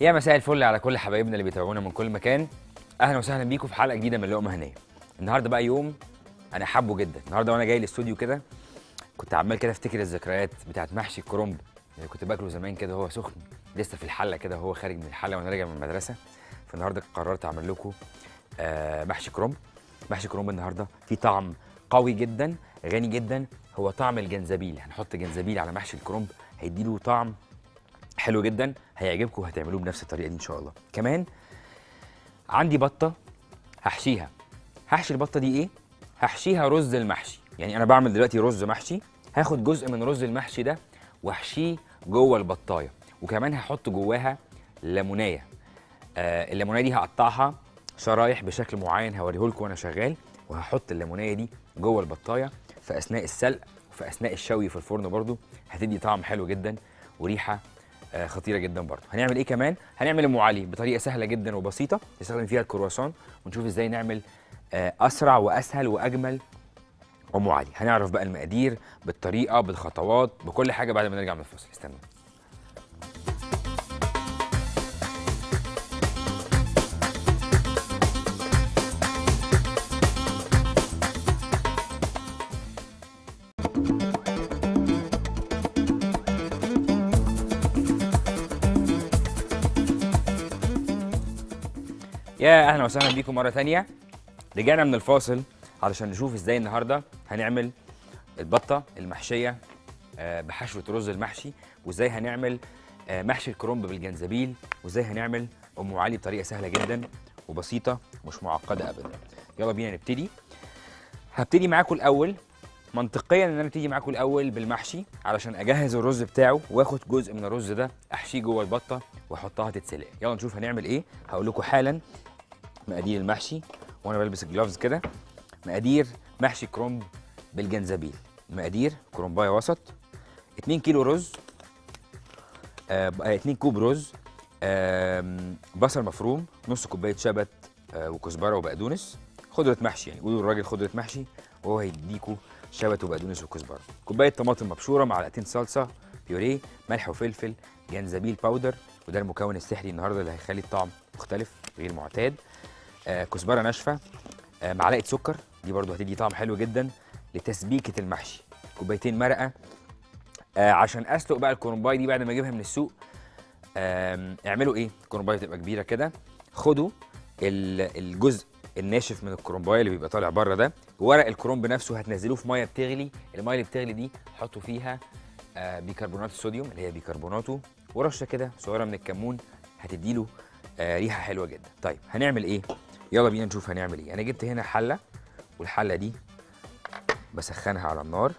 يا مساء الفل على كل حبايبنا اللي بيتابعونا من كل مكان اهلا وسهلا بيكم في حلقه جديده من لقمه هنيه النهارده بقى يوم انا حابه جدا النهارده وانا جاي الاستوديو كده كنت عمال كده افتكر الذكريات بتاعت محشي الكرنب اللي كنت باكله زمان كده وهو سخن لسه في الحله كده وهو خارج من الحله وانا راجع من المدرسه فالنهارده قررت اعمل لكم آه محشي كرنب محشي كرنب النهارده فيه طعم قوي جدا غني جدا هو طعم الجنزبيل هنحط جنزبيل على محشي الكرنب هيديله طعم حلو جدا هيعجبكم وهتعملوه بنفس الطريقه دي ان شاء الله كمان عندي بطه هحشيها هحشي البطه دي ايه هحشيها رز المحشي يعني انا بعمل دلوقتي رز محشي هاخد جزء من رز المحشي ده واحشيه جوه البطايه وكمان هحط جواها ليمونيه آه الليمونيه دي هقطعها شرايح بشكل معين هوريه لكم وانا شغال وهحط الليمونيه دي جوه البطايه في اثناء السلق وفي اثناء الشوي في الفرن برضو هتدي طعم حلو جدا وريحه آه، خطيره جدا برضه هنعمل ايه كمان هنعمل ام علي بطريقه سهله جدا وبسيطه نستخدم فيها الكرواسون ونشوف ازاي نعمل آه، اسرع واسهل واجمل ام علي هنعرف بقى المقادير بالطريقه بالخطوات بكل حاجه بعد ما نرجع من الفاصل استنى يا اهلا وسهلا بيكم مره تانية رجعنا من الفاصل علشان نشوف ازاي النهارده هنعمل البطه المحشيه آه، بحشوه رز المحشي وازاي هنعمل آه، محشي الكرنب بالجنزبيل وازاي هنعمل ام علي بطريقه سهله جدا وبسيطه مش معقده ابدا يلا بينا نبتدي هبتدي معاكم الاول منطقيا ان انا ابتدي معاكم الاول بالمحشي علشان اجهز الرز بتاعه واخد جزء من الرز ده احشيه جوه البطه واحطها تتسلق يلا نشوف هنعمل ايه هقول لكم حالا مقادير المحشي وانا بلبس الجلافز كده مقادير محشي كرنب بالجنزبيل مقادير كرنبايه وسط 2 كيلو رز آه 2 كوب رز آم، بصل مفروم نص كوبايه شبت آه وكزبره وبقدونس خضره محشي يعني قولوا للراجل خضره محشي وهو هيديكوا شبت وبقدونس وكزبره كوبايه طماطم مبشوره معلقتين صلصه بيوريه ملح وفلفل جنزبيل باودر وده المكون السحري النهارده اللي هيخلي الطعم مختلف غير معتاد آه كزبره ناشفه آه معلقه سكر دي برضو هتدي طعم حلو جدا لتسبيكه المحشي كوبايتين مرقه آه عشان اسلق بقى الكرنباي دي بعد ما اجيبها من السوق آم، اعملوا ايه الكرنبايه تبقى كبيره كده خدوا ال- الجزء الناشف من الكرنبايه اللي بيبقى طالع بره ده ورق الكرنب نفسه هتنزلوه في ميه بتغلي الميه اللي بتغلي دي حطوا فيها آه، بيكربونات الصوديوم اللي هي بيكربوناته ورشه كده صغيره من الكمون هتديله آه، ريحه حلوه جدا طيب هنعمل ايه يلا بينا نشوف هنعمل ايه انا جبت هنا حله والحله دي بسخنها على النار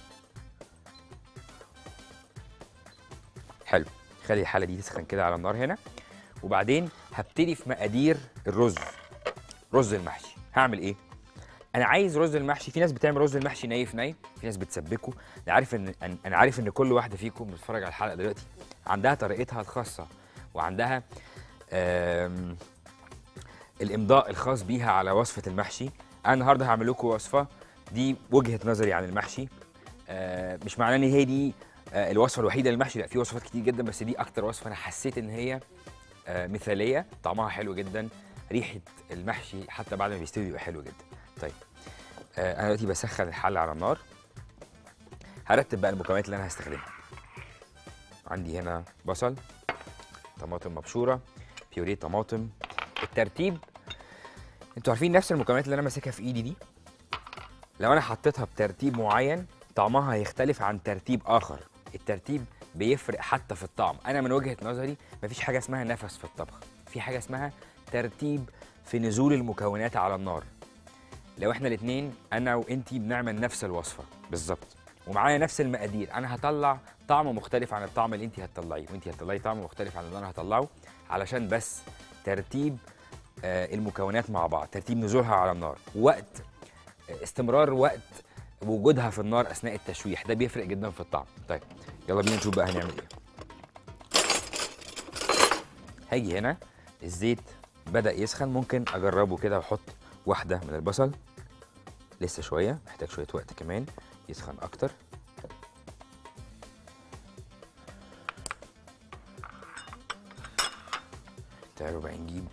حلو خلي الحله دي تسخن كده على النار هنا وبعدين هبتدي في مقادير الرز رز المحشي هعمل ايه انا عايز رز المحشي في ناس بتعمل رز المحشي ني في ني في ناس بتسبكه انا عارف ان أن- انا عارف ان كل واحده فيكم بتتفرج على الحلقه دلوقتي عندها طريقتها الخاصه وعندها آم، الامضاء الخاص بيها على وصفه المحشي انا النهارده هعمل لكم وصفه دي وجهه نظري عن المحشي آه، مش معناه ان هي دي آه، الوصفه الوحيده للمحشي لا في وصفات كتير جدا بس دي اكتر وصفه انا حسيت ان هي آه، مثاليه طعمها حلو جدا ريحه المحشي حتى بعد ما بيستوي بيبقى حلو جدا طيب آه، انا دلوقتي بسخن الحله على النار هرتب بقى المكونات اللي انا هستخدمها عندي هنا بصل طماطم مبشوره بيوريه طماطم الترتيب انتوا عارفين نفس المكونات اللي انا ماسكها في ايدي دي لو انا حطيتها بترتيب معين طعمها هيختلف عن ترتيب اخر الترتيب بيفرق حتى في الطعم انا من وجهه نظري مفيش حاجه اسمها نفس في الطبخ في حاجه اسمها ترتيب في نزول المكونات على النار لو احنا الاثنين انا وانتي بنعمل نفس الوصفه بالظبط ومعايا نفس المقادير انا هطلع طعم مختلف عن الطعم اللي انتي هتطلعيه وانتي هتطلعي طعم مختلف عن اللي انا هطلعه علشان بس ترتيب آه، المكونات مع بعض ترتيب نزولها على النار وقت استمرار وقت وجودها في النار اثناء التشويح ده بيفرق جدا في الطعم طيب يلا بينا نشوف بقى هنعمل ايه هاجي هنا الزيت بدا يسخن ممكن اجربه كده واحط واحده من البصل لسه شويه محتاج شويه وقت كمان يسخن اكتر تعالوا بقى نجيب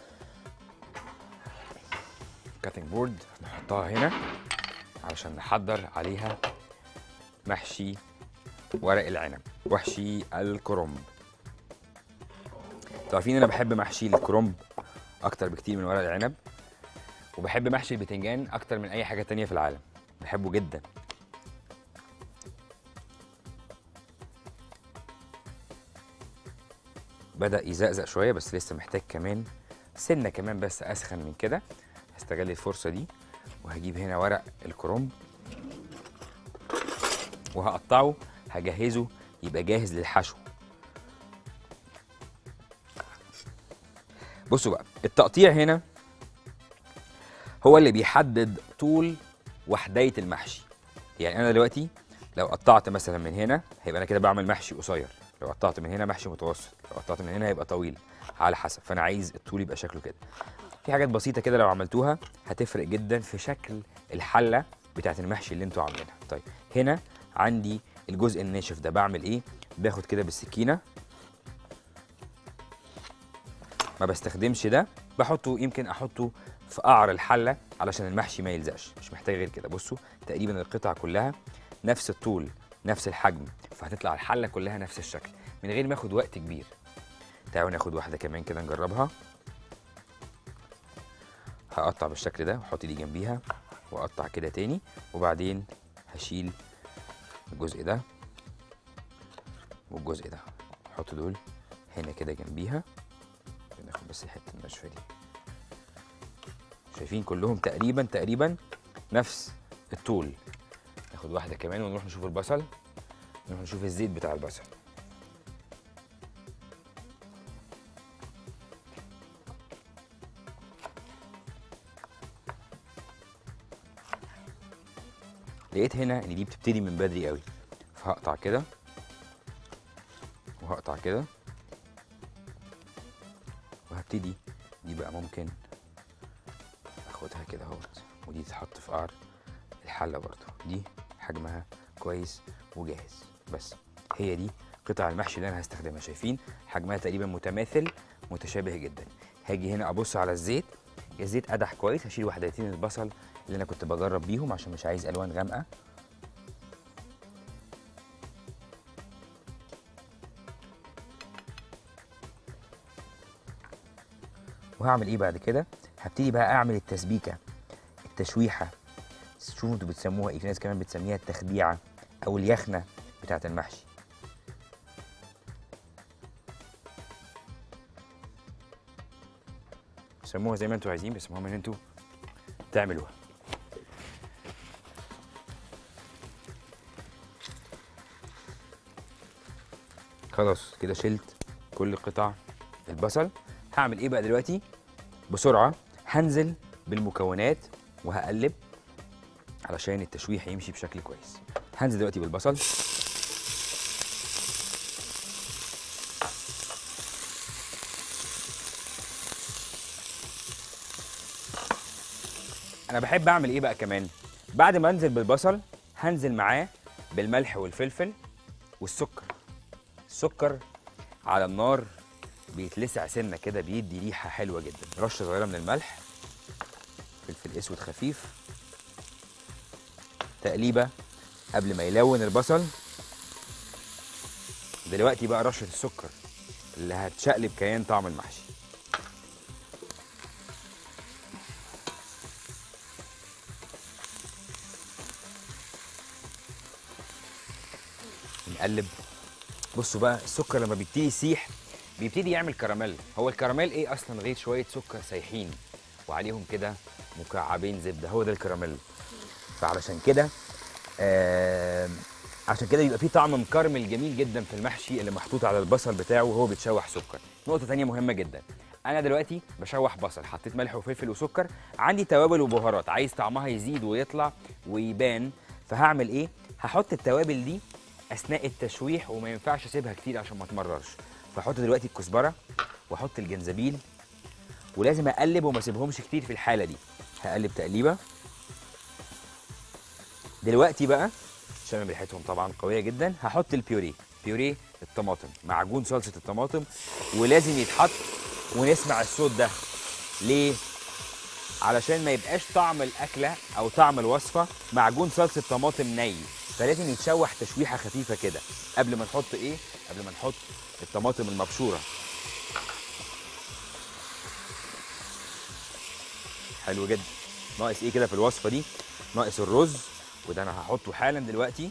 كاتنج بورد نحطها هنا علشان نحضر عليها محشي ورق العنب وحشي الكرنب انتوا عارفين انا بحب محشي الكرنب اكتر بكتير من ورق العنب وبحب محشي البتنجان اكتر من اي حاجه تانية في العالم بحبه جدا بدأ يزقزق شوية بس لسه محتاج كمان سنة كمان بس أسخن من كده هستغل الفرصة دي وهجيب هنا ورق الكرنب وهقطعه هجهزه يبقى جاهز للحشو بصوا بقى التقطيع هنا هو اللي بيحدد طول وحداية المحشي يعني أنا دلوقتي لو قطعت مثلا من هنا هيبقى أنا كده بعمل محشي قصير لو قطعت من هنا محشي متوسط لو قطعت من هنا هيبقى طويل على حسب فأنا عايز الطول يبقى شكله كده في حاجات بسيطة كده لو عملتوها هتفرق جدا في شكل الحلة بتاعت المحشي اللي انتوا عاملينها طيب هنا عندي الجزء الناشف ده بعمل ايه باخد كده بالسكينة ما بستخدمش ده بحطه يمكن احطه في قعر الحله علشان المحشي ما يلزقش مش محتاج غير كده بصوا تقريبا القطع كلها نفس الطول نفس الحجم فهتطلع الحله كلها نفس الشكل من غير ما اخد وقت كبير تعالوا ناخد واحده كمان كده نجربها هقطع بالشكل ده واحط دي جنبيها واقطع كده تاني وبعدين هشيل الجزء ده والجزء ده احط دول هنا كده جنبيها ناخد بس الحته الناشفه دي شايفين كلهم تقريبا تقريبا نفس الطول ناخد واحده كمان ونروح نشوف البصل نروح نشوف الزيت بتاع البصل لقيت هنا ان دي بتبتدي من بدري قوي فهقطع كده وهقطع كده وهبتدي دي بقى ممكن اخدها كده اهوت ودي تتحط في قعر الحله برضو دي حجمها كويس وجاهز بس هي دي قطع المحشي اللي انا هستخدمها شايفين حجمها تقريبا متماثل متشابه جدا هاجي هنا ابص على الزيت الزيت قدح كويس هشيل وحدتين البصل اللي انا كنت بجرب بيهم عشان مش عايز الوان غامقه وهعمل ايه بعد كده هبتدي بقى اعمل التسبيكه التشويحه شوفوا انتوا بتسموها ايه في ناس كمان بتسميها التخبيعه او اليخنه بتاعه المحشي سموها زي ما انتوا عايزين بس المهم ان انتوا تعملوها خلاص كده شلت كل قطع البصل هعمل ايه بقى دلوقتي بسرعه هنزل بالمكونات وهقلب علشان التشويح يمشي بشكل كويس هنزل دلوقتي بالبصل انا بحب اعمل ايه بقى كمان بعد ما انزل بالبصل هنزل معاه بالملح والفلفل والسكر السكر على النار بيتلسع سنه كده بيدي ريحه حلوه جدا رشه صغيره من الملح فلفل اسود خفيف تقليبه قبل ما يلون البصل دلوقتي بقى رشه السكر اللي هتشقلب كيان طعم المحشي نقلب بصوا بقى السكر لما بيبتدي يسيح بيبتدي يعمل كراميل هو الكراميل ايه اصلا غير شويه سكر سايحين وعليهم كده مكعبين زبده هو ده الكراميل فعلشان كده آه عشان كده يبقى فيه طعم مكرمل جميل جدا في المحشي اللي محطوط على البصل بتاعه وهو بيتشوح سكر نقطه تانية مهمه جدا انا دلوقتي بشوح بصل حطيت ملح وفلفل وسكر عندي توابل وبهارات عايز طعمها يزيد ويطلع ويبان فهعمل ايه هحط التوابل دي اثناء التشويح وما ينفعش اسيبها كتير عشان ما تمررش فاحط دلوقتي الكزبره واحط الجنزبيل ولازم اقلب وما اسيبهمش كتير في الحاله دي هقلب تقليبه دلوقتي بقى عشان ريحتهم طبعا قويه جدا هحط البيوريه بيوريه الطماطم معجون صلصه الطماطم ولازم يتحط ونسمع الصوت ده ليه علشان ما يبقاش طعم الاكله او طعم الوصفه معجون صلصه طماطم ني فلازم يتشوح تشويحه خفيفه كده قبل ما نحط ايه قبل ما نحط الطماطم المبشوره حلو جدا ناقص ايه كده في الوصفه دي ناقص الرز وده انا هحطه حالا دلوقتي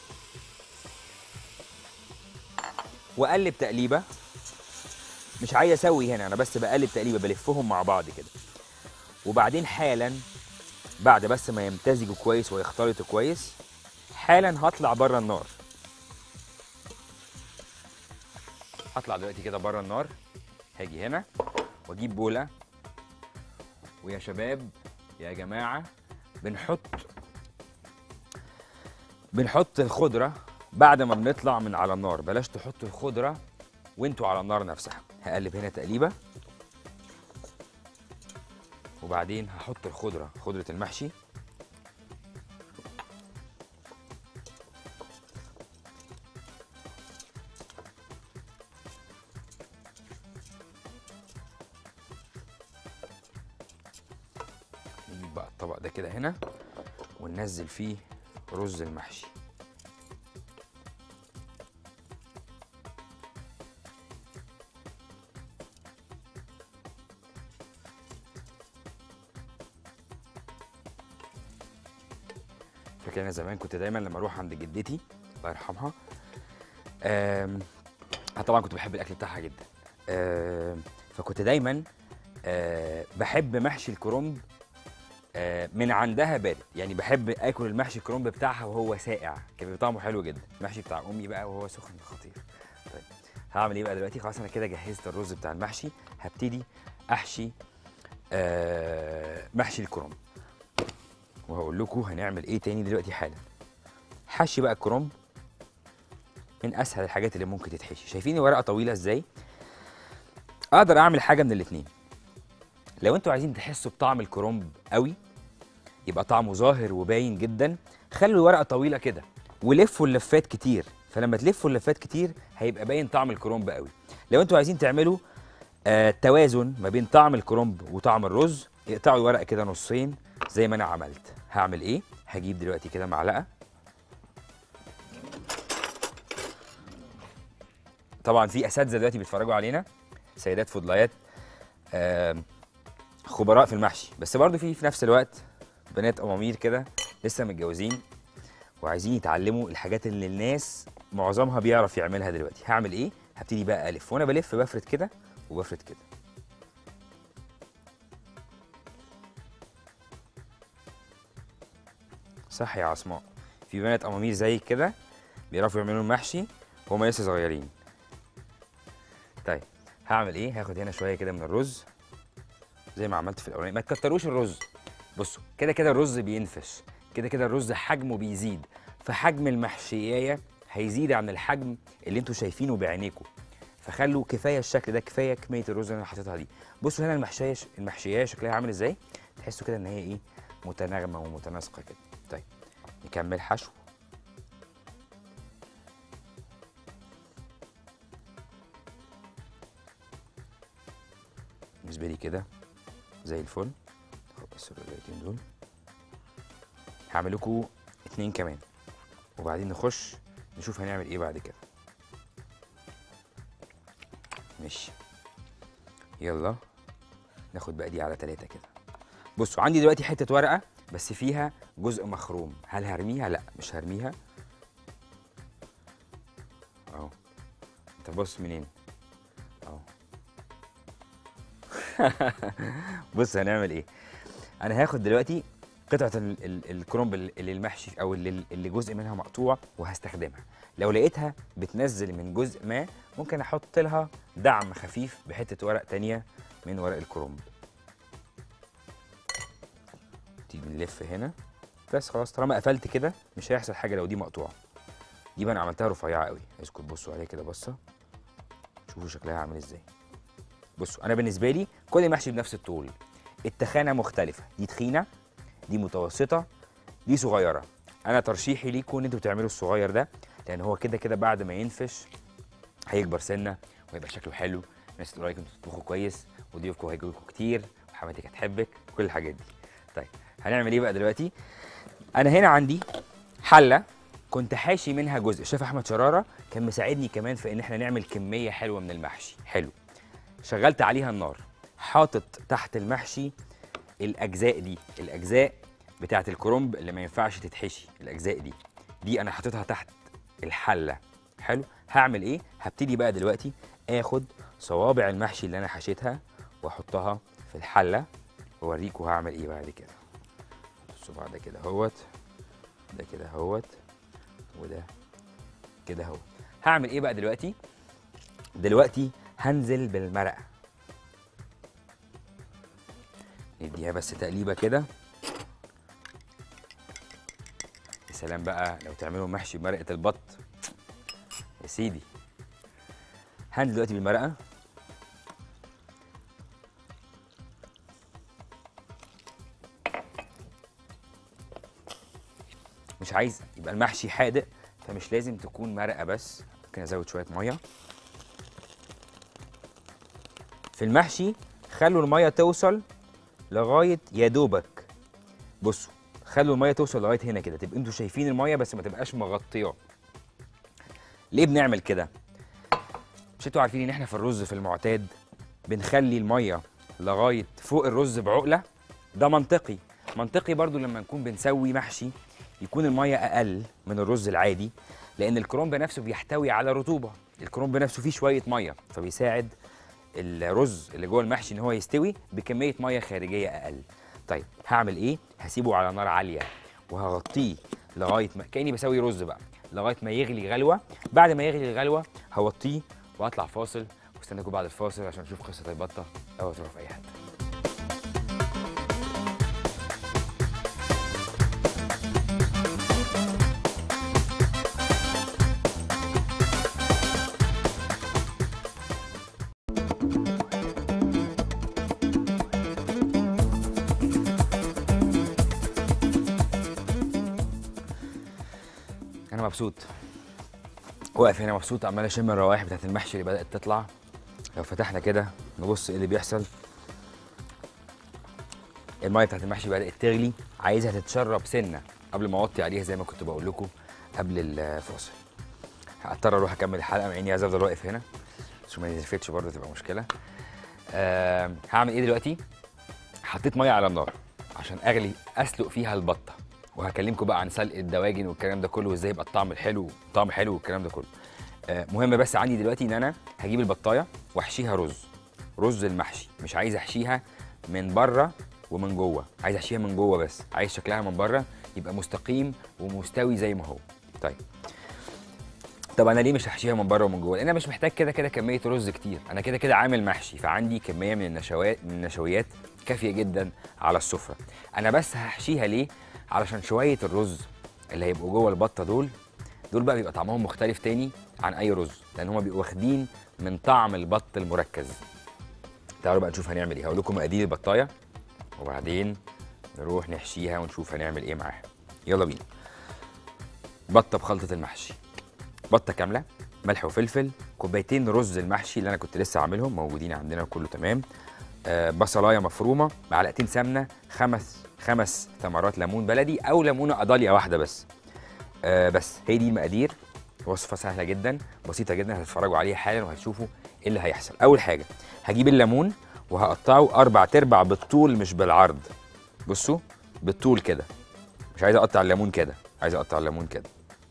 واقلب تقليبه مش عايز اسوي هنا انا بس بقلب تقليبه بلفهم مع بعض كده وبعدين حالا بعد بس ما يمتزجوا كويس ويختلطوا كويس حالا هطلع بره النار هطلع دلوقتي كده بره النار هاجي هنا واجيب بوله ويا شباب يا جماعه بنحط بنحط الخضره بعد ما بنطلع من على النار بلاش تحطوا الخضره وانتوا على النار نفسها هقلب هنا تقليبه وبعدين هحط الخضره خضره المحشي نجيب بقى الطبق ده كده هنا وننزل فيه رز المحشي فاكر انا زمان كنت دايما لما اروح عند جدتي الله يرحمها آم، أنا طبعا كنت بحب الاكل بتاعها جدا آم، فكنت دايما آه، بحب محشي الكرنب آه، من عندها بارد يعني بحب اكل المحشي الكرنب بتاعها وهو ساقع كان بيبقى طعمه حلو جدا المحشي بتاع امي بقى وهو سخن خطير طيب هعمل ايه بقى دلوقتي خلاص انا كده جهزت الرز بتاع المحشي هبتدي احشي آه، محشي الكرنب وهقول لكم هنعمل ايه تاني دلوقتي حالا حشي بقى الكرنب من اسهل الحاجات اللي ممكن تتحشي شايفين الورقه طويله ازاي اقدر اعمل حاجه من الاتنين لو انتوا عايزين تحسوا بطعم الكرنب قوي يبقى طعمه ظاهر وباين جدا خلوا الورقه طويله كده ولفوا اللفات كتير فلما تلفوا اللفات كتير هيبقى باين طعم الكرنب قوي لو انتوا عايزين تعملوا آه توازن ما بين طعم الكرنب وطعم الرز اقطعوا الورقه كده نصين زي ما انا عملت هعمل ايه هجيب دلوقتي كده معلقه طبعا في اساتذه دلوقتي بيتفرجوا علينا سيدات فضليات آم، خبراء في المحشي بس برضو في في نفس الوقت بنات امامير كده لسه متجوزين وعايزين يتعلموا الحاجات اللي الناس معظمها بيعرف يعملها دلوقتي هعمل ايه هبتدي بقى الف وانا بلف بفرد كده وبفرد كده صح يا عصماء في بنات امامير زي كده بيعرفوا يعملوا المحشي وهم لسه صغيرين طيب هعمل ايه هاخد هنا شويه كده من الرز زي ما عملت في الاولاني ما تكتروش الرز بصوا كده كده الرز بينفش كده كده الرز حجمه بيزيد فحجم المحشيايه هيزيد عن الحجم اللي انتوا شايفينه بعينيكم فخلوا كفايه الشكل ده كفايه كميه الرز اللي انا حاططها دي بصوا هنا المحشيه المحشيه شكلها عامل ازاي تحسوا كده ان هي ايه متناغمه ومتناسقه كده طيب نكمل حشو بالنسبه لي كده زي الفل خد بس الرغيتين دول هعمل لكم اتنين كمان وبعدين نخش نشوف هنعمل ايه بعد كده ماشي يلا ناخد بقى دي على تلاتة كده بصوا عندي دلوقتي حتة ورقة بس فيها جزء مخروم هل هرميها؟ لا مش هرميها اهو انت بص منين اهو بص هنعمل ايه انا هاخد دلوقتي قطعه ال- ال- الكرنب ال- اللي المحشي او اللي, اللي جزء منها مقطوع وهستخدمها لو لقيتها بتنزل من جزء ما ممكن احط لها دعم خفيف بحته ورق تانية من ورق الكرنب تيجي نلف هنا بس خلاص طالما قفلت كده مش هيحصل حاجه لو دي مقطوعه دي بقى انا عملتها رفيعه قوي عايزكم تبصوا عليها كده بصه شوفوا شكلها عامل ازاي بصوا انا بالنسبه لي كل المحشي بنفس الطول التخانه مختلفه دي تخينه دي متوسطه دي صغيره انا ترشيحي ليكم ان انتوا تعملوا الصغير ده لان هو كده كده بعد ما ينفش هيكبر سنه وهيبقى شكله حلو الناس تقول عليكم بتطبخوا كويس وضيوفكم هيجوا لكم كتير وحماتك هتحبك كل الحاجات دي طيب هنعمل ايه بقى دلوقتي انا هنا عندي حله كنت حاشي منها جزء الشيف احمد شراره كان مساعدني كمان في ان احنا نعمل كميه حلوه من المحشي حلو شغلت عليها النار حاطط تحت المحشي الاجزاء دي الاجزاء بتاعه الكرنب اللي ما ينفعش تتحشي الاجزاء دي دي انا حاططها تحت الحله حلو هعمل ايه هبتدي بقى دلوقتي اخد صوابع المحشي اللي انا حشيتها واحطها في الحله واوريكم هعمل ايه بعد كده الصباع ده كده اهوت ده كده اهوت وده كده اهو هعمل ايه بقى دلوقتي دلوقتي هنزل بالمرقه نديها بس تقليبه كده يا سلام بقى لو تعملوا محشي بمرقه البط يا سيدي هنزل دلوقتي بالمرقه مش عايز يبقى المحشي حادق فمش لازم تكون مرقه بس ممكن ازود شويه ميه في المحشي خلوا الميه توصل لغايه يا دوبك بصوا خلوا الميه توصل لغايه هنا كده تبقوا انتوا شايفين الميه بس ما تبقاش مغطياه ليه بنعمل كده مش انتوا عارفين ان احنا في الرز في المعتاد بنخلي الميه لغايه فوق الرز بعقله ده منطقي منطقي برضو لما نكون بنسوي محشي يكون الميه اقل من الرز العادي لان الكرنب نفسه بيحتوي على رطوبه الكرنب نفسه فيه شويه ميه فبيساعد الرز اللي جوه المحشي ان هو يستوي بكميه ميه خارجيه اقل طيب هعمل ايه هسيبه على نار عاليه وهغطيه لغايه ما كاني بسوي رز بقى لغايه ما يغلي غلوه بعد ما يغلي الغلوه هوطيه واطلع فاصل واستناكم بعد الفاصل عشان نشوف قصه البطه او تروح في اي حته انا مبسوط واقف هنا مبسوط عمال اشم الروائح بتاعت المحشي اللي بدات تطلع لو فتحنا كده نبص ايه اللي بيحصل الميه بتاعت المحشي بدات تغلي عايزها تتشرب سنه قبل ما اوطي عليها زي ما كنت بقول لكم قبل الفاصل هضطر اروح اكمل الحلقه مع اني عايز افضل واقف هنا عشان ما يزفتش برضه تبقى مشكله أه هعمل ايه دلوقتي حطيت ميه على النار عشان اغلي اسلق فيها البطه وهكلمكم بقى عن سلق الدواجن والكلام ده كله وازاي يبقى الطعم الحلو طعم حلو والكلام ده كله آه مهم بس عندي دلوقتي ان انا هجيب البطايه واحشيها رز رز المحشي مش عايز احشيها من بره ومن جوه عايز احشيها من جوه بس عايز شكلها من بره يبقى مستقيم ومستوي زي ما هو طيب طب انا ليه مش هحشيها من بره ومن جوه لان انا مش محتاج كده كده كميه رز كتير انا كده كده عامل محشي فعندي كميه من النشويات من النشويات كافيه جدا على السفره انا بس هحشيها ليه علشان شويه الرز اللي هيبقوا جوه البطه دول دول بقى بيبقى طعمهم مختلف تاني عن اي رز لان هما بيبقوا واخدين من طعم البط المركز تعالوا بقى نشوف هنعمل ايه هقول لكم مقادير البطايه وبعدين نروح نحشيها ونشوف هنعمل ايه معاها يلا بينا بطه بخلطه المحشي بطه كامله ملح وفلفل كوبايتين رز المحشي اللي انا كنت لسه عاملهم موجودين عندنا كله تمام آه بصلايه مفرومه معلقتين سمنه خمس خمس ثمرات ليمون بلدي او ليمونه قضاليا واحده بس آه بس هي دي المقادير وصفه سهله جدا بسيطه جدا هتتفرجوا عليها حالا وهتشوفوا ايه اللي هيحصل اول حاجه هجيب الليمون وهقطعه اربع تربع بالطول مش بالعرض بصوا بالطول كده مش عايز اقطع الليمون كده عايز اقطع الليمون كده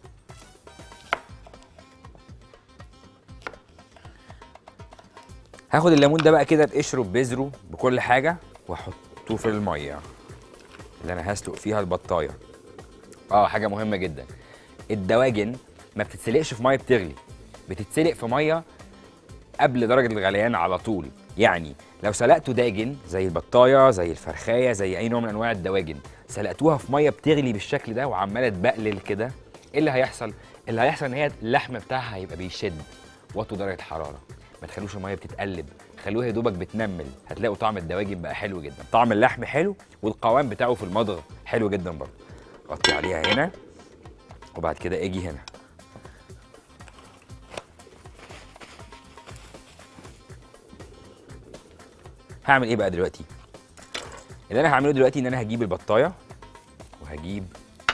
هاخد الليمون ده بقى كده بقشره ببذره بكل حاجه واحطه في الميه اللي انا هسلق فيها البطايه اه حاجه مهمه جدا الدواجن ما بتتسلقش في ميه بتغلي بتتسلق في ميه قبل درجه الغليان على طول يعني لو سلقتوا داجن زي البطايه زي الفرخايه زي اي نوع من انواع الدواجن سلقتوها في ميه بتغلي بالشكل ده وعماله تبقلل كده ايه اللي هيحصل اللي هيحصل ان هي اللحم بتاعها هيبقى بيشد وطوا درجه الحراره ما تخلوش الميه بتتقلب خلوها يا دوبك بتنمل هتلاقوا طعم الدواجن بقى حلو جدا طعم اللحم حلو والقوام بتاعه في المضغ حلو جدا برضه غطي عليها هنا وبعد كده اجي هنا هعمل ايه بقى دلوقتي اللي انا هعمله دلوقتي ان انا هجيب البطايه وهجيب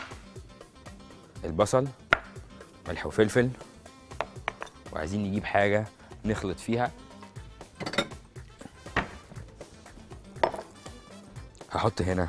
البصل ملح وفلفل وعايزين نجيب حاجه نخلط فيها هحط هنا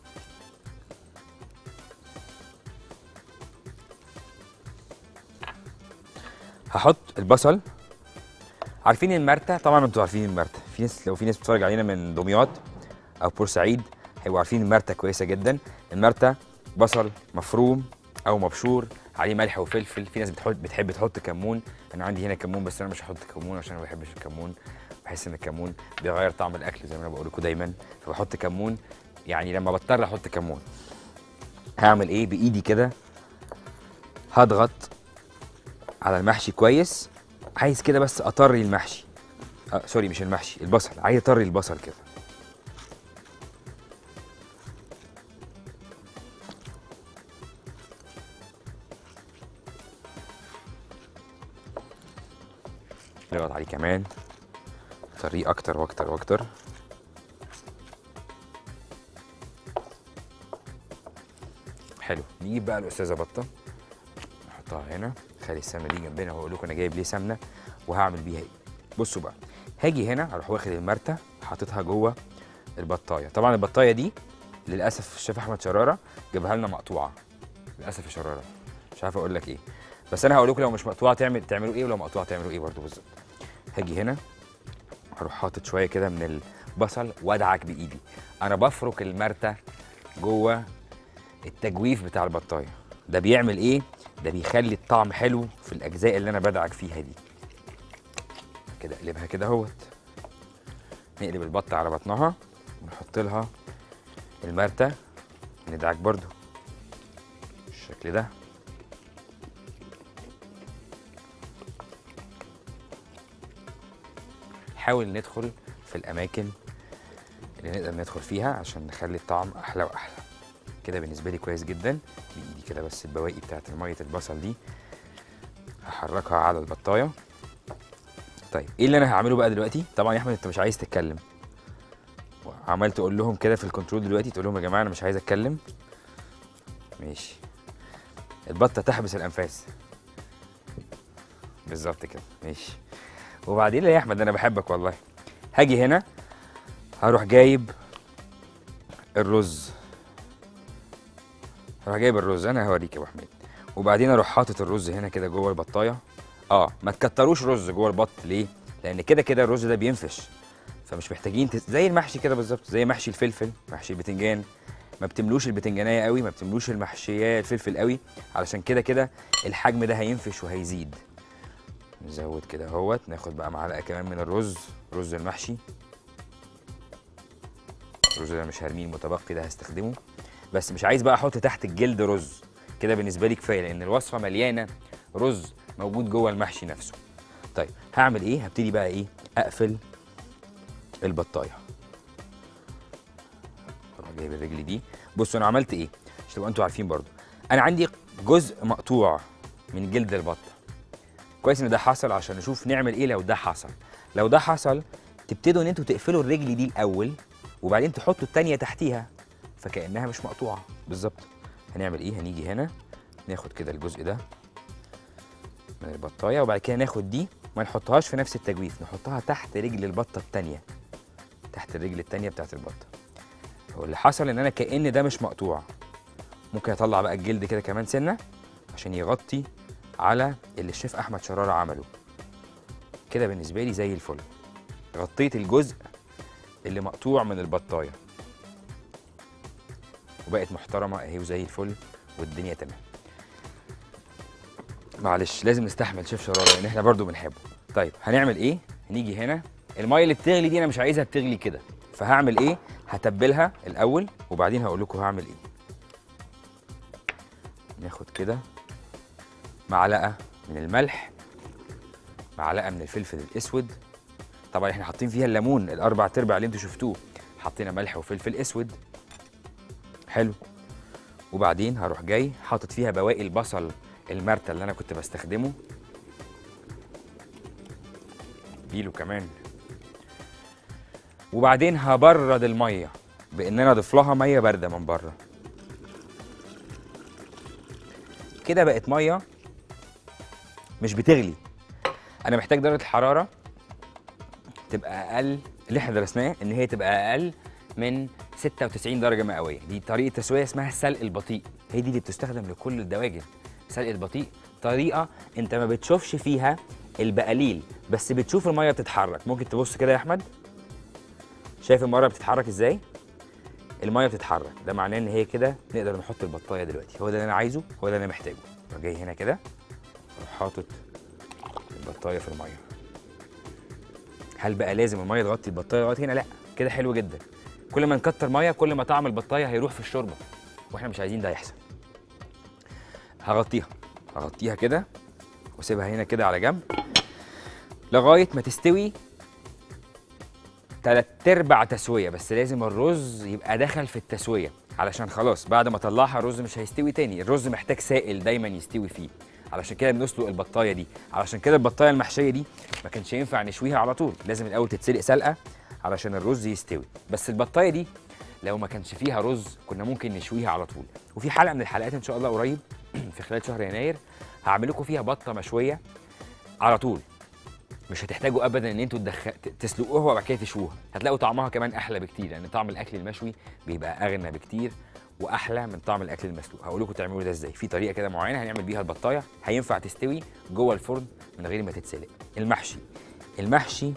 هحط البصل عارفين المرتة طبعا انتوا عارفين المرتة في ناس لو في ناس بتتفرج علينا من دمياط او بورسعيد هيبقوا عارفين المرتة كويسة جدا المرتة بصل مفروم او مبشور عليه ملح وفلفل في ناس بتحط بتحب تحط كمون انا عندي هنا كمون بس انا مش هحط كمون عشان ما بحبش الكمون بحس ان الكمون بيغير طعم الاكل زي ما انا بقول لكم دايما فبحط كمون يعني لما بضطر احط كمون هعمل ايه بايدي كده هضغط على المحشي كويس عايز كده بس اطري المحشي آه سوري مش المحشي البصل عايز اطري البصل كده نضغط عليه كمان طريه اكتر واكتر واكتر حلو نجيب بقى الاستاذه بطه نحطها هنا خلي السمنه دي جنبنا وهقول لكم انا جايب ليه سمنه وهعمل بيها ايه بصوا بقى هاجي هنا اروح واخد المرته حاططها جوه البطايه طبعا البطايه دي للاسف الشيف احمد شراره جابها لنا مقطوعه للاسف يا شراره مش عارف اقول لك ايه بس انا هقول لكم لو مش مقطوعه تعمل تعملوا ايه ولو مقطوعه تعملوا ايه برضو بالظبط هاجي هنا هروح حاطط شويه كده من البصل وادعك بايدي انا بفرك المرته جوه التجويف بتاع البطايه ده بيعمل ايه ده بيخلي الطعم حلو في الاجزاء اللي انا بدعك فيها دي كده اقلبها كده اهوت نقلب البطه على بطنها ونحط لها المرته ندعك برضو بالشكل ده نحاول ندخل في الاماكن اللي نقدر ندخل فيها عشان نخلي الطعم احلى واحلى كده بالنسبه لي كويس جدا بايدي كده بس البواقي بتاعت ميه البصل دي هحركها على البطايه طيب ايه اللي انا هعمله بقى دلوقتي طبعا يا احمد انت مش عايز تتكلم عمال تقول لهم كده في الكنترول دلوقتي تقول لهم يا جماعه انا مش عايز اتكلم ماشي البطه تحبس الانفاس بالظبط كده ماشي وبعدين يا احمد انا بحبك والله هاجي هنا هروح جايب الرز هروح جايب الرز انا هوريك يا ابو حميد وبعدين اروح حاطط الرز هنا كده جوه البطايه اه ما تكتروش رز جوه البط ليه لان كده كده الرز ده بينفش فمش محتاجين تس... زي المحشي كده بالظبط زي محشي الفلفل محشي البتنجان ما بتملوش البتنجانيه قوي ما بتملوش المحشيه الفلفل قوي علشان كده كده الحجم ده هينفش وهيزيد نزود كده اهوت ناخد بقى معلقه كمان من الرز رز المحشي الرز ده مش هرميه المتبقي ده هستخدمه بس مش عايز بقى احط تحت الجلد رز كده بالنسبه لي كفايه لان الوصفه مليانه رز موجود جوه المحشي نفسه طيب هعمل ايه هبتدي بقى ايه اقفل البطايه اروح جايب الرجل دي بصوا انا عملت ايه عشان تبقوا انتوا عارفين برضو انا عندي جزء مقطوع من جلد البطه كويس ان ده حصل عشان نشوف نعمل ايه لو ده حصل لو ده حصل تبتدوا ان انتوا تقفلوا الرجل دي الاول وبعدين تحطوا التانية تحتيها فكانها مش مقطوعه بالظبط هنعمل ايه هنيجي هنا ناخد كده الجزء ده من البطايه وبعد كده ناخد دي ما نحطهاش في نفس التجويف نحطها تحت رجل البطه التانية تحت الرجل التانية بتاعت البطه هو اللي حصل ان انا كان ده مش مقطوع ممكن اطلع بقى الجلد كده كمان سنه عشان يغطي على اللي الشيف احمد شراره عمله كده بالنسبه لي زي الفل غطيت الجزء اللي مقطوع من البطايه وبقت محترمه اهي وزي الفل والدنيا تمام معلش لازم نستحمل شيف شراره لان احنا برضو بنحبه طيب هنعمل ايه هنيجي هنا الميه اللي بتغلي دي انا مش عايزها بتغلي كده فهعمل ايه هتبلها الاول وبعدين هقول لكم هعمل ايه ناخد كده معلقه من الملح معلقه من الفلفل الاسود طبعا احنا حاطين فيها الليمون الاربع تربع اللي انتوا شفتوه حطينا ملح وفلفل اسود حلو وبعدين هروح جاي حاطط فيها بواقي البصل المرتة اللي انا كنت بستخدمه بيلو كمان وبعدين هبرد الميه بان انا اضيف لها ميه بارده من بره كده بقت ميه مش بتغلي انا محتاج درجه الحراره تبقى اقل اللي احنا درسناه ان هي تبقى اقل من 96 درجه مئويه دي طريقه تسويه اسمها السلق البطيء هي دي اللي بتستخدم لكل الدواجن سلق البطيء طريقه انت ما بتشوفش فيها البقاليل بس بتشوف الميه بتتحرك ممكن تبص كده يا احمد شايف الميه بتتحرك ازاي الميه بتتحرك ده معناه ان هي كده نقدر نحط البطايه دلوقتي هو ده اللي انا عايزه هو ده اللي انا محتاجه أروح جاي هنا كده أروح حاطط البطايه في الميه هل بقى لازم الميه تغطي البطايه لغايه هنا لا كده حلو جدا كل ما نكتر ميه كل ما طعم البطايه هيروح في الشوربه واحنا مش عايزين ده يحصل هغطيها هغطيها كده واسيبها هنا كده على جنب لغايه ما تستوي تلات ارباع تسويه بس لازم الرز يبقى دخل في التسويه علشان خلاص بعد ما اطلعها الرز مش هيستوي تاني الرز محتاج سائل دايما يستوي فيه علشان كده بنسلق البطايه دي علشان كده البطايه المحشيه دي ما كانش ينفع نشويها على طول لازم الاول تتسلق سلقه علشان الرز يستوي بس البطايه دي لو ما كانش فيها رز كنا ممكن نشويها على طول وفي حلقه من الحلقات ان شاء الله قريب في خلال شهر يناير هعمل لكم فيها بطه مشويه على طول مش هتحتاجوا ابدا ان انتوا تدخ... ت- تسلقوها وبعد كده تشووها هتلاقوا طعمها كمان احلى بكتير لان طعم الاكل المشوي بيبقى اغنى بكتير واحلى من طعم الاكل المسلوق هقول لكم تعملوا ده ازاي في طريقه كده معينه هنعمل بيها البطايه هينفع تستوي جوه الفرن من غير ما تتسلق المحشي المحشي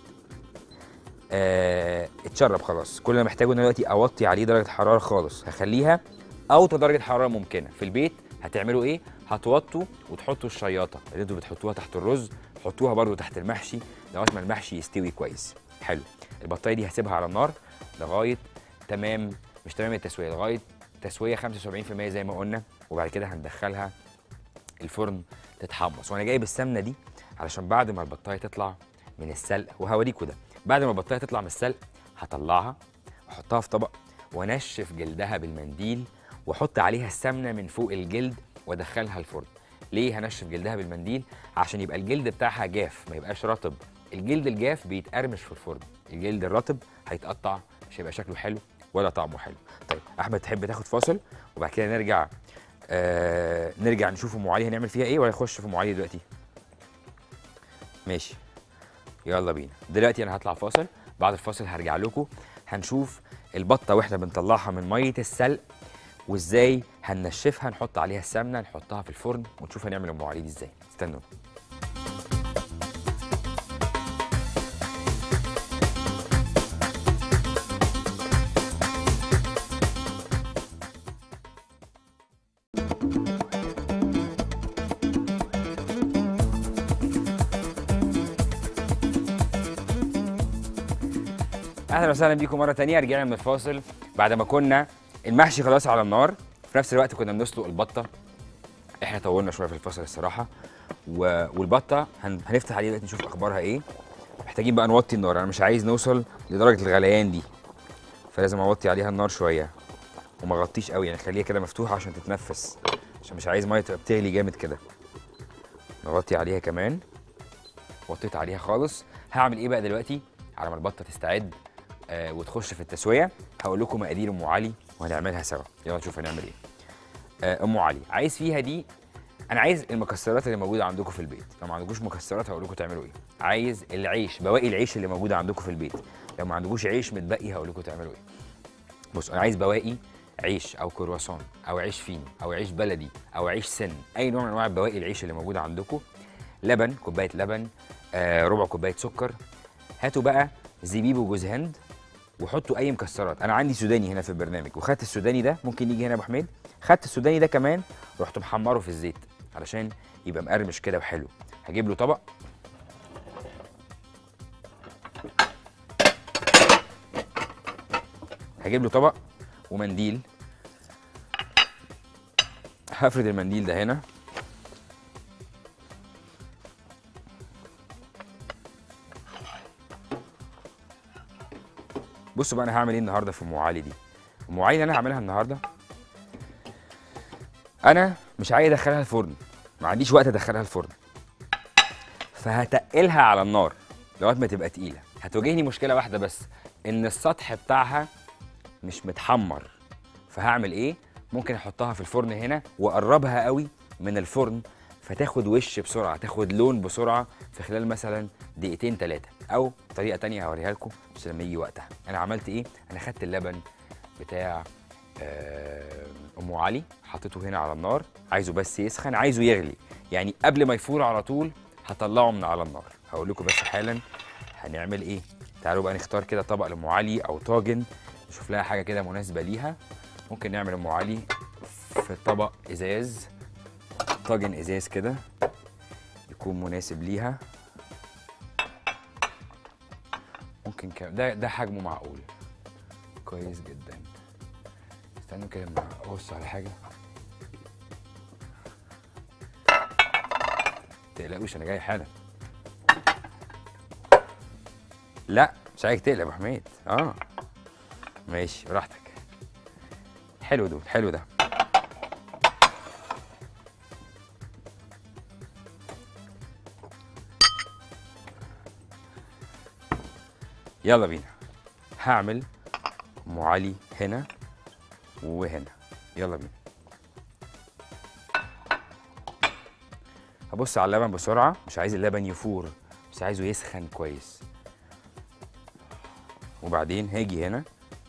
آه اتشرب خلاص كل اللي محتاجه ان أنا دلوقتي اوطي عليه درجه حراره خالص هخليها اوطى درجه حراره ممكنه في البيت هتعملوا ايه هتوطوا وتحطوا الشياطه اللي انتوا بتحطوها تحت الرز حطوها برده تحت المحشي لغايه ما المحشي يستوي كويس حلو البطايه دي هسيبها على النار لغايه تمام مش تمام التسويه لغايه تسويه 75% زي ما قلنا وبعد كده هندخلها الفرن تتحمص وانا جايب السمنه دي علشان بعد ما البطايه تطلع من السلق وهوريكوا ده بعد ما البطايه تطلع من السلق هطلعها واحطها في طبق وانشف جلدها بالمنديل واحط عليها السمنه من فوق الجلد وادخلها الفرن ليه هنشف جلدها بالمنديل عشان يبقى الجلد بتاعها جاف ما يبقاش رطب الجلد الجاف بيتقرمش في الفرن الجلد الرطب هيتقطع مش هيبقى شكله حلو ولا طعمه حلو طيب احمد تحب تاخد فاصل وبعد كده نرجع آه نرجع نشوف ام علي هنعمل فيها ايه ولا نخش في ام علي دلوقتي ماشي يلا بينا دلوقتي انا هطلع فاصل بعد الفاصل هرجع لكم هنشوف البطه واحنا بنطلعها من ميه السلق وازاي هننشفها نحط عليها السمنه نحطها في الفرن ونشوف هنعمل ام علي دي ازاي استنوا اهلا وسهلا بيكم مره تانية رجعنا من الفاصل بعد ما كنا المحشي خلاص على النار في نفس الوقت كنا بنسلق البطه احنا طولنا شويه في الفاصل الصراحه و... والبطه هن... هنفتح عليها دلوقتي نشوف اخبارها ايه محتاجين بقى نوطي النار انا مش عايز نوصل لدرجه الغليان دي فلازم اوطي عليها النار شويه وما اغطيش قوي يعني خليها كده مفتوحه عشان تتنفس عشان مش عايز ميه تبقى بتغلي جامد كده نغطي عليها كمان وطيت عليها خالص هعمل ايه بقى دلوقتي على ما البطه تستعد آه وتخش في التسويه هقول لكم مقادير ام علي وهنعملها سوا يلا نشوف هنعمل ايه آه ام علي عايز فيها دي انا عايز المكسرات اللي موجوده عندكم في البيت لو ما عندكوش مكسرات هقول لكم تعملوا ايه عايز العيش بواقي العيش اللي موجوده عندكم في البيت لو ما عندكوش عيش متبقي هقول لكم تعملوا ايه بص انا عايز بواقي عيش او كرواسون او عيش فينو او عيش بلدي او عيش سن اي نوع من انواع بواقي العيش اللي موجوده عندكم لبن كوبايه لبن آه ربع كوبايه سكر هاتوا بقى زبيب وجوز هند وحطوا اي مكسرات انا عندي سوداني هنا في البرنامج وخدت السوداني ده ممكن يجي هنا يا ابو حميد خدت السوداني ده كمان رحت محمره في الزيت علشان يبقى مقرمش كده وحلو هجيب له طبق هجيب له طبق ومنديل هفرد المنديل ده هنا بصوا بقى انا هعمل ايه النهارده في ام علي دي ام علي اللي انا هعملها النهارده انا مش عايز ادخلها الفرن ما عنديش وقت ادخلها الفرن فهتقلها على النار لغايه ما تبقى تقيله هتواجهني مشكله واحده بس ان السطح بتاعها مش متحمر فهعمل ايه ممكن احطها في الفرن هنا واقربها قوي من الفرن فتاخد وش بسرعه تاخد لون بسرعه في خلال مثلا دقيقتين ثلاثه او طريقه تانية هوريها لكم بس لما يجي وقتها انا عملت ايه انا خدت اللبن بتاع آه، ام علي حطيته هنا على النار عايزه بس يسخن عايزه يغلي يعني قبل ما يفور على طول هطلعه من على النار هقول لكم بس حالا هنعمل ايه تعالوا بقى نختار كده طبق لام علي او طاجن نشوف لها حاجه كده مناسبه ليها ممكن نعمل ام علي في طبق ازاز طاجن ازاز كده يكون مناسب ليها ممكن كم ده ده حجمه معقول كويس جدا استنوا كده اما ابص على حاجه تقلقوش انا جاي حالا لا مش عايزك تقلق يا ابو حميد اه ماشي براحتك حلو دول حلو ده يلا بينا هعمل ام علي هنا وهنا يلا بينا هبص على اللبن بسرعه مش عايز اللبن يفور بس عايزه يسخن كويس وبعدين هاجي هنا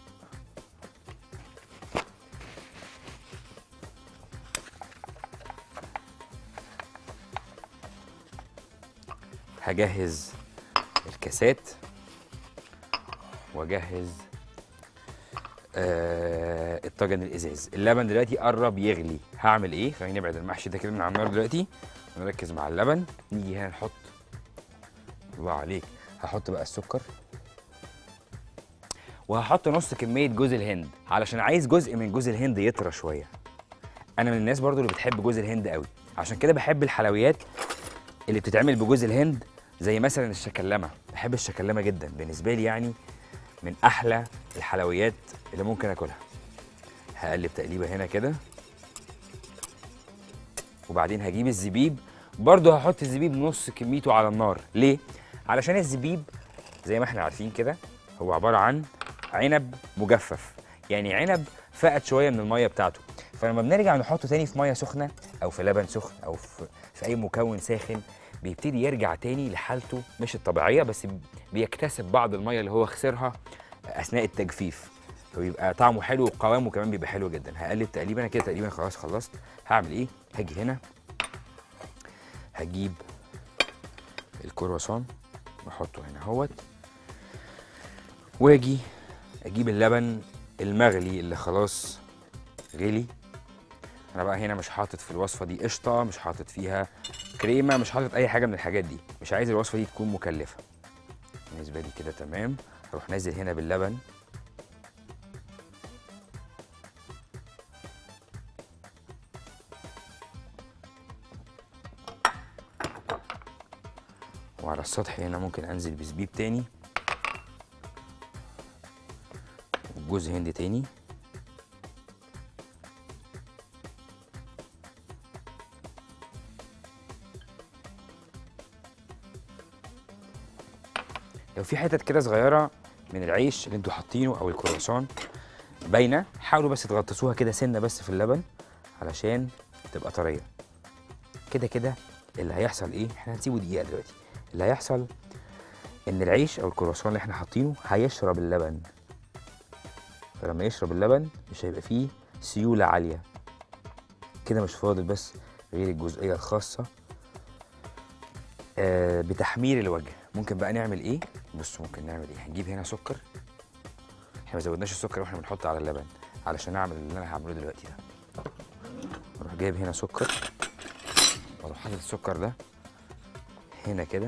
هجهز الكاسات واجهز آه الطاجن الازاز اللبن دلوقتي قرب يغلي هعمل ايه خلينا نبعد المحشي ده كده من على النار دلوقتي ونركز مع اللبن نيجي هنا نحط الله عليك هحط بقى السكر وهحط نص كميه جوز الهند علشان عايز جزء من جوز الهند يطرى شويه انا من الناس برضو اللي بتحب جوز الهند قوي عشان كده بحب الحلويات اللي بتتعمل بجوز الهند زي مثلا الشكلمه بحب الشكلمه جدا بالنسبه لي يعني من احلى الحلويات اللي ممكن اكلها هقلب تقليبه هنا كده وبعدين هجيب الزبيب برضه هحط الزبيب نص كميته على النار ليه علشان الزبيب زي ما احنا عارفين كده هو عباره عن عنب مجفف يعني عنب فقد شويه من الميه بتاعته فلما بنرجع نحطه تاني في ميه سخنه او في لبن سخن او في, في اي مكون ساخن بيبتدي يرجع تاني لحالته مش الطبيعيه بس بيكتسب بعض الميه اللي هو خسرها اثناء التجفيف فبيبقى طعمه حلو وقوامه كمان بيبقى حلو جدا هقلب تقريبا انا كده تقريبا خلاص خلصت هعمل ايه هاجي هنا هجيب الكرواسون واحطه هنا اهوت واجي اجيب اللبن المغلي اللي خلاص غلي انا بقى هنا مش حاطط في الوصفه دي قشطه مش حاطط فيها كريمه مش حاطط اي حاجه من الحاجات دي مش عايز الوصفه دي تكون مكلفه بالنسبه لي كده تمام اروح نازل هنا باللبن وعلى السطح هنا ممكن انزل بزبيب تاني وجوز هند تاني لو في حتت كده صغيره من العيش اللي انتوا حاطينه او الكرواسون باينه حاولوا بس تغطسوها كده سنه بس في اللبن علشان تبقى طريه كده كده اللي هيحصل ايه احنا هنسيبه دقيقه دلوقتي اللي هيحصل ان العيش او الكرواسون اللي احنا حاطينه هيشرب اللبن فلما يشرب اللبن مش هيبقى فيه سيوله عاليه كده مش فاضل بس غير الجزئيه الخاصه آه بتحمير الوجه ممكن بقى نعمل ايه بصوا ممكن نعمل ايه هنجيب هنا سكر احنا ما زودناش السكر واحنا بنحط على اللبن علشان اعمل اللي انا هعمله دلوقتي ده اروح جايب هنا سكر واروح حاطط السكر ده هنا كده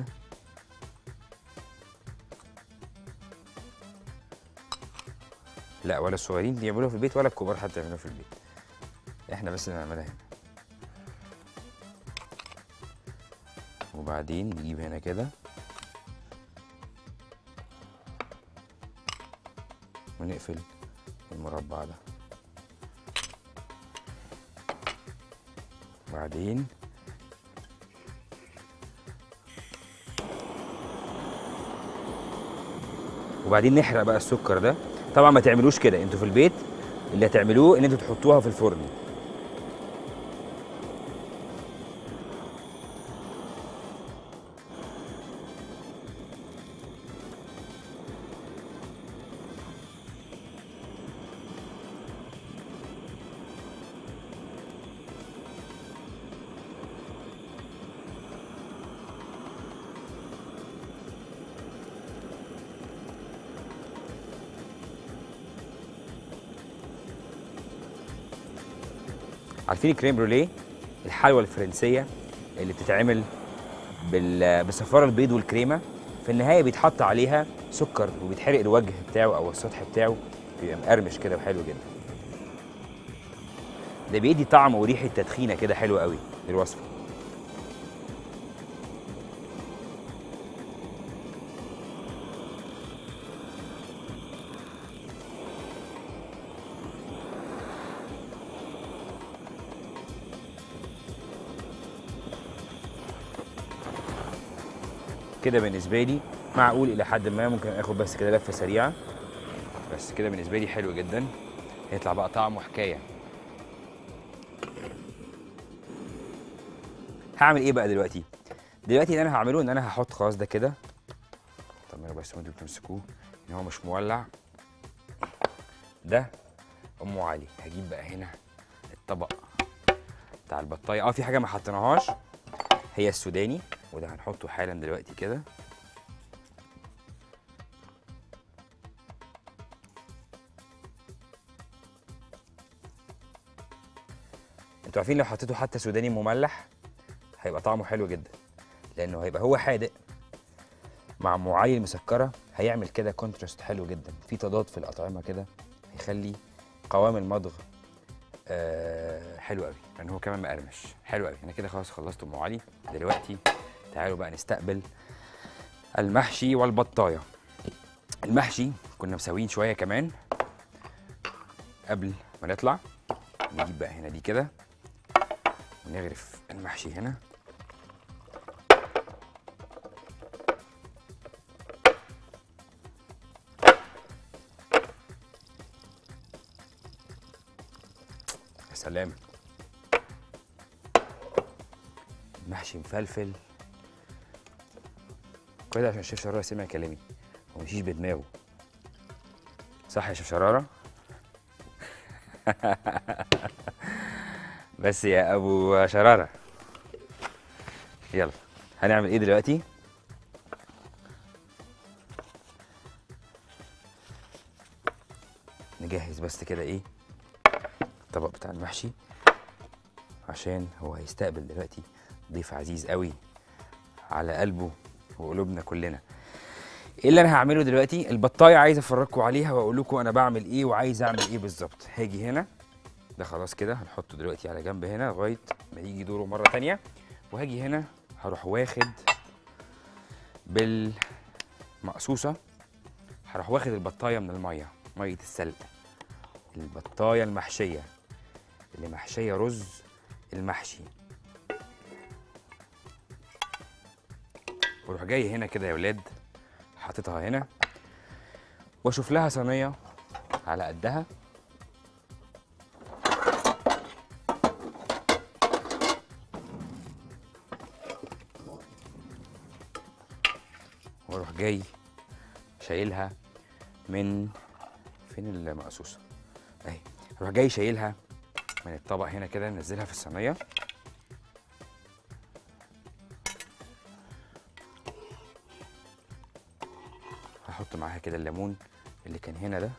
لا ولا الصغيرين يعملوها في البيت ولا الكبار حتى يعملوها في البيت احنا بس اللي نعملها هنا وبعدين نجيب هنا كده ونقفل المربع ده وبعدين وبعدين نحرق بقى السكر ده طبعا ما تعملوش كده انتوا في البيت اللي هتعملوه ان انتوا تحطوها في الفرن عارفين الكريم بروليه الحلوى الفرنسيه اللي بتتعمل بال- بصفار البيض والكريمه في النهايه بيتحط عليها سكر وبيتحرق الوجه بتاعه او السطح بتاعه بيبقى مقرمش كده وحلو جدا ده بيدي طعم وريحه تدخينه كده حلوه قوي للوصفه كده بالنسبه لي معقول الى حد ما ممكن اخد بس كده لفه سريعه بس كده بالنسبه لي حلو جدا هيطلع بقى طعمه حكايه هعمل ايه بقى دلوقتي دلوقتي اللي انا هعمله ان انا هحط خلاص ده كده طب بس وانتوا بتمسكوه ان هو مش مولع ده ام علي هجيب بقى هنا الطبق بتاع البطايه اه في حاجه ما حطيناهاش هي السوداني وده هنحطه حالا دلوقتي كده انتوا عارفين لو حطيته حتى سوداني مملح هيبقى طعمه حلو جدا لانه هيبقى هو حادق مع ام علي المسكره هيعمل كده كونتراست حلو جدا في تضاد في الاطعمه كده هيخلي قوام المضغ آه حلو قوي لان هو كمان مقرمش حلو قوي انا كده خلاص خلصت ام علي دلوقتي تعالوا بقى نستقبل المحشي والبطايه المحشي كنا مسويين شويه كمان قبل ما نطلع نجيب بقى هنا دي كده ونغرف المحشي هنا يا سلام محشي مفلفل كده عشان الشيف شرارة سمع كلامي هو مشيش بدماغه صح يا شيف شرارة بس يا ابو شرارة يلا هنعمل ايه دلوقتي نجهز بس كده ايه الطبق بتاع المحشي عشان هو هيستقبل دلوقتي ضيف عزيز قوي على قلبه وقلوبنا كلنا ايه اللي انا هعمله دلوقتي البطايه عايز افرجكم عليها واقول لكم انا بعمل ايه وعايز اعمل ايه بالظبط هاجي هنا ده خلاص كده هنحطه دلوقتي على جنب هنا لغايه ما يجي دوره مره تانية وهاجي هنا هروح واخد بالمقصوصه هروح واخد البطايه من الميه ميه السلق البطايه المحشيه اللي محشيه رز المحشي واروح جاي هنا كده يا ولاد حاططها هنا واشوف لها صينيه على قدها واروح جاي شايلها من فين المقصوصه اهي اروح جاي شايلها من الطبق هنا كده ننزلها في الصينيه هحط معاها كده الليمون اللي كان هنا ده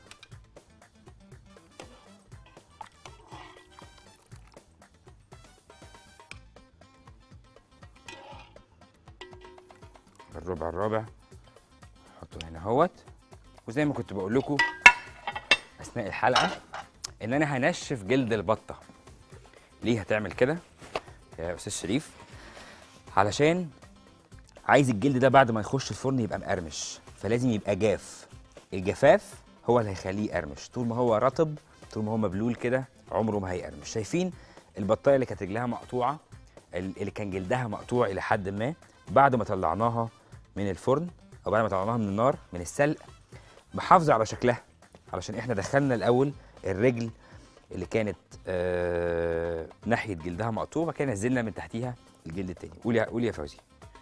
الربع الرابع احطه هنا اهوت وزي ما كنت بقول لكم اثناء الحلقه ان انا هنشف جلد البطه ليه هتعمل كده يا استاذ شريف علشان عايز الجلد ده بعد ما يخش الفرن يبقى مقرمش فلازم يبقى جاف الجفاف هو اللي هيخليه يقرمش طول ما هو رطب طول ما هو مبلول كده عمره ما هيقرمش شايفين البطايه اللي كانت رجلها مقطوعه ال- اللي كان جلدها مقطوع الى حد ما بعد ما طلعناها من الفرن او بعد ما طلعناها من النار من السلق محافظه على شكلها علشان احنا دخلنا الاول الرجل اللي كانت آه ناحيه جلدها مقطوع وبعد كده نزلنا من تحتيها الجلد التاني قولي قولي يا فوزي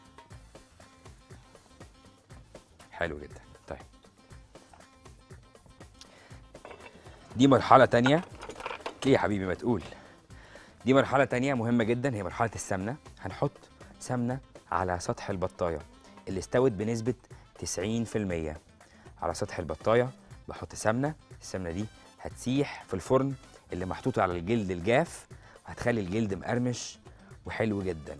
حلو جدا طيب دي مرحله تانية ليه يا حبيبي ما تقول دي مرحله تانية مهمه جدا هي مرحله السمنه هنحط سمنه على سطح البطايه اللي استوت بنسبه 90% على سطح البطايه بحط سمنه السمنه دي هتسيح في الفرن اللي محطوط على الجلد الجاف وهتخلي الجلد مقرمش وحلو جدا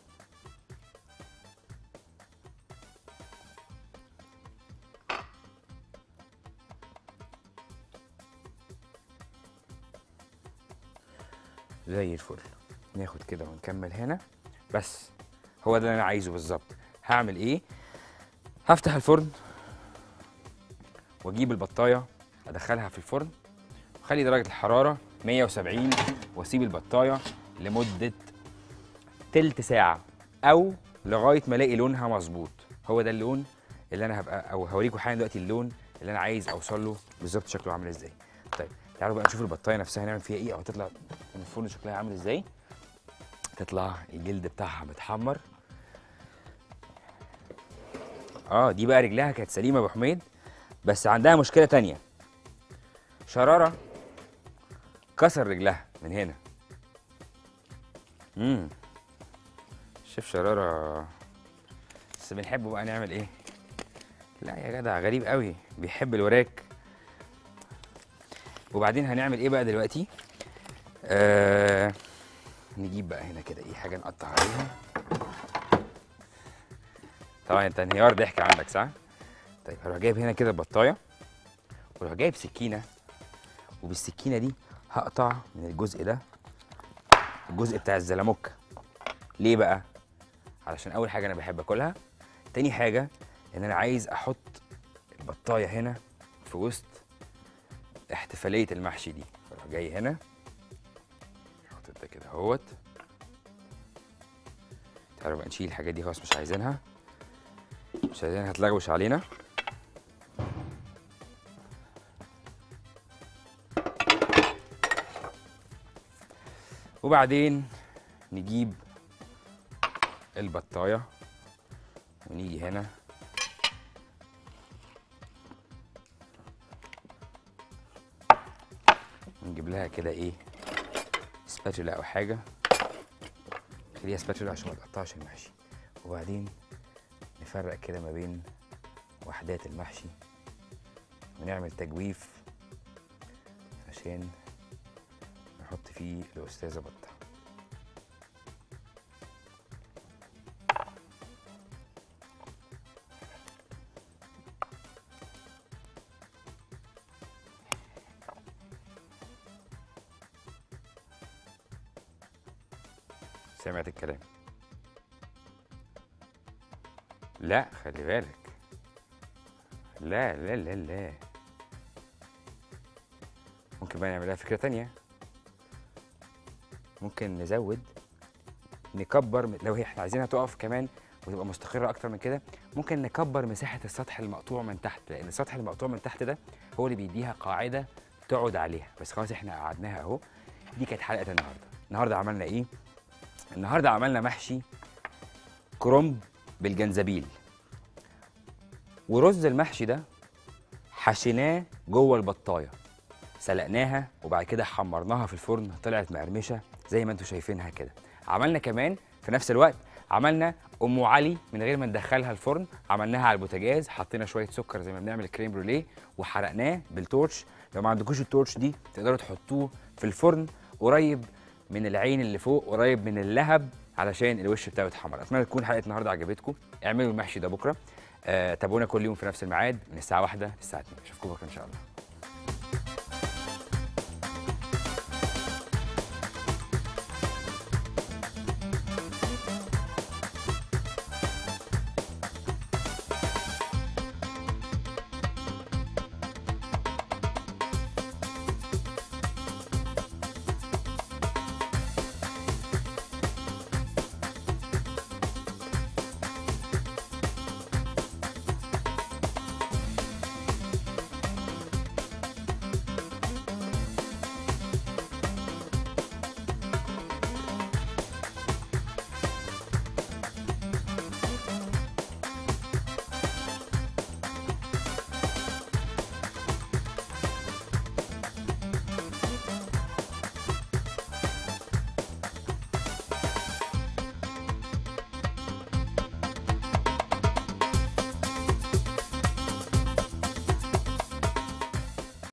زي الفل ناخد كده ونكمل هنا بس هو ده اللي انا عايزه بالظبط هعمل ايه هفتح الفرن واجيب البطايه ادخلها في الفرن واخلي درجه الحراره 170 واسيب البطايه لمده تلت ساعه او لغايه ما الاقي لونها مظبوط هو ده اللون اللي انا هبقى او هوريكم حالا دلوقتي اللون اللي انا عايز اوصل له بالظبط شكله عامل ازاي طيب تعالوا بقى نشوف البطايه نفسها هنعمل فيها ايه او هتطلع من الفرن شكلها عامل ازاي تطلع الجلد بتاعها متحمر اه دي بقى رجلها كانت سليمه يا ابو حميد بس عندها مشكله تانية شراره كسر رجلها من هنا امم شوف شراره بس بنحبه بقى نعمل ايه لا يا جدع غريب قوي بيحب الوراك وبعدين هنعمل ايه بقى دلوقتي آه نجيب بقى هنا كده ايه حاجه نقطع عليها طبعا انت انهيار ضحك عندك صح طيب هروح جايب هنا كده بطايه واروح جايب سكينه وبالسكينه دي هقطع من الجزء ده الجزء بتاع الزلموكه ليه بقى علشان اول حاجه انا بحب اكلها تاني حاجه ان انا عايز احط البطايه هنا في وسط احتفاليه المحشي دي اروح جاي هنا احط ده كده اهوت تعالوا بقى نشيل الحاجات دي خلاص مش عايزينها مش عايزينها هتلغوش علينا وبعدين نجيب البطايه ونيجي هنا نجيب لها كده ايه سباتولا او حاجه خليها سباتولا عشان ما تقطعش المحشي وبعدين نفرق كده ما بين وحدات المحشي ونعمل تجويف عشان نحط فيه الاستاذه بطه سمعت الكلام لا خلي بالك لا لا لا لا ممكن بقى نعملها فكرة تانية ممكن نزود نكبر لو هي احنا عايزينها تقف كمان وتبقى مستقرة أكتر من كده ممكن نكبر مساحة السطح المقطوع من تحت لأن السطح المقطوع من تحت ده هو اللي بيديها قاعدة تقعد عليها بس خلاص احنا قعدناها أهو دي كانت حلقة النهاردة النهاردة عملنا إيه؟ النهارده عملنا محشي كرنب بالجنزبيل ورز المحشي ده حشيناه جوه البطايه سلقناها وبعد كده حمرناها في الفرن طلعت مقرمشه زي ما انتم شايفينها كده عملنا كمان في نفس الوقت عملنا ام علي من غير ما ندخلها الفرن عملناها على البوتاجاز حطينا شويه سكر زي ما بنعمل الكريم بروليه وحرقناه بالتورش لو ما عندكوش التورش دي تقدروا تحطوه في الفرن قريب من العين اللي فوق قريب من اللهب علشان الوش بتاعه يتحمر اتمنى تكون حلقه النهارده عجبتكم اعملوا المحشي ده بكره آه تابعونا كل يوم في نفس الميعاد من الساعه 1 للساعه 2 اشوفكم بكره ان شاء الله